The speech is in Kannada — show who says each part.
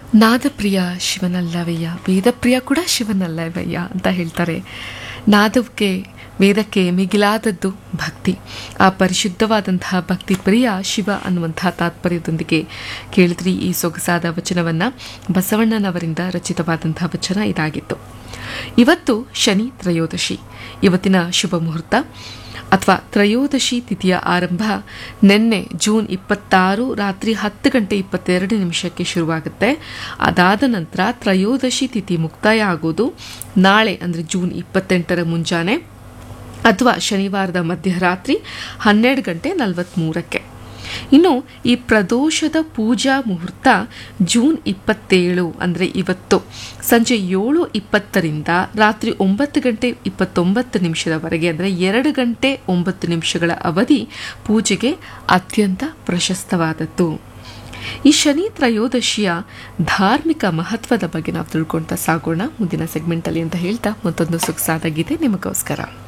Speaker 1: ನಾದಪ್ರಿಯ ಶಿವನಲ್ಲವಯ್ಯ ವೇದಪ್ರಿಯ ಕೂಡ ಶಿವನಲ್ಲವಯ್ಯ ಅಂತ ಹೇಳ್ತಾರೆ ನಾದಕ್ಕೆ ವೇದಕ್ಕೆ ಮಿಗಿಲಾದದ್ದು ಭಕ್ತಿ ಆ ಪರಿಶುದ್ಧವಾದಂತಹ ಭಕ್ತಿ ಪ್ರಿಯ ಶಿವ ಅನ್ನುವಂತಹ ತಾತ್ಪರ್ಯದೊಂದಿಗೆ ಕೇಳಿದ್ರಿ ಈ ಸೊಗಸಾದ ವಚನವನ್ನು ಬಸವಣ್ಣನವರಿಂದ ರಚಿತವಾದಂತಹ ವಚನ ಇದಾಗಿತ್ತು ಇವತ್ತು ಶನಿ ತ್ರಯೋದಶಿ ಇವತ್ತಿನ ಶುಭ ಮುಹೂರ್ತ ಅಥವಾ ತ್ರಯೋದಶಿ ತಿಥಿಯ ಆರಂಭ ನಿನ್ನೆ ಜೂನ್ ಇಪ್ಪತ್ತಾರು ರಾತ್ರಿ ಹತ್ತು ಗಂಟೆ ಇಪ್ಪತ್ತೆರಡು ನಿಮಿಷಕ್ಕೆ ಶುರುವಾಗುತ್ತೆ ಅದಾದ ನಂತರ ತ್ರಯೋದಶಿ ತಿಥಿ ಮುಕ್ತಾಯ ಆಗೋದು ನಾಳೆ ಅಂದರೆ ಜೂನ್ ಇಪ್ಪತ್ತೆಂಟರ ಮುಂಜಾನೆ ಅಥವಾ ಶನಿವಾರದ ಮಧ್ಯರಾತ್ರಿ ಹನ್ನೆರಡು ಗಂಟೆ ನಲವತ್ತ್ಮೂರಕ್ಕೆ ಇನ್ನು ಈ ಪ್ರದೋಷದ ಪೂಜಾ ಮುಹೂರ್ತ ಜೂನ್ ಇಪ್ಪತ್ತೇಳು ಅಂದರೆ ಇವತ್ತು ಸಂಜೆ ಏಳು ಇಪ್ಪತ್ತರಿಂದ ರಾತ್ರಿ ಒಂಬತ್ತು ಗಂಟೆ ಇಪ್ಪತ್ತೊಂಬತ್ತು ನಿಮಿಷದವರೆಗೆ ಅಂದರೆ ಎರಡು ಗಂಟೆ ಒಂಬತ್ತು ನಿಮಿಷಗಳ ಅವಧಿ ಪೂಜೆಗೆ ಅತ್ಯಂತ ಪ್ರಶಸ್ತವಾದದ್ದು ಈ ಶನಿ ತ್ರಯೋದಶಿಯ ಧಾರ್ಮಿಕ ಮಹತ್ವದ ಬಗ್ಗೆ ನಾವು ತಿಳ್ಕೊಳ್ತಾ ಸಾಗೋಣ ಮುಂದಿನ ಸೆಗ್ಮೆಂಟಲ್ಲಿ ಅಂತ ಹೇಳ್ತಾ ಮತ್ತೊಂದು ಸೊಗಸಾದ ಗೀತೆ ನಿಮಗೋಸ್ಕರ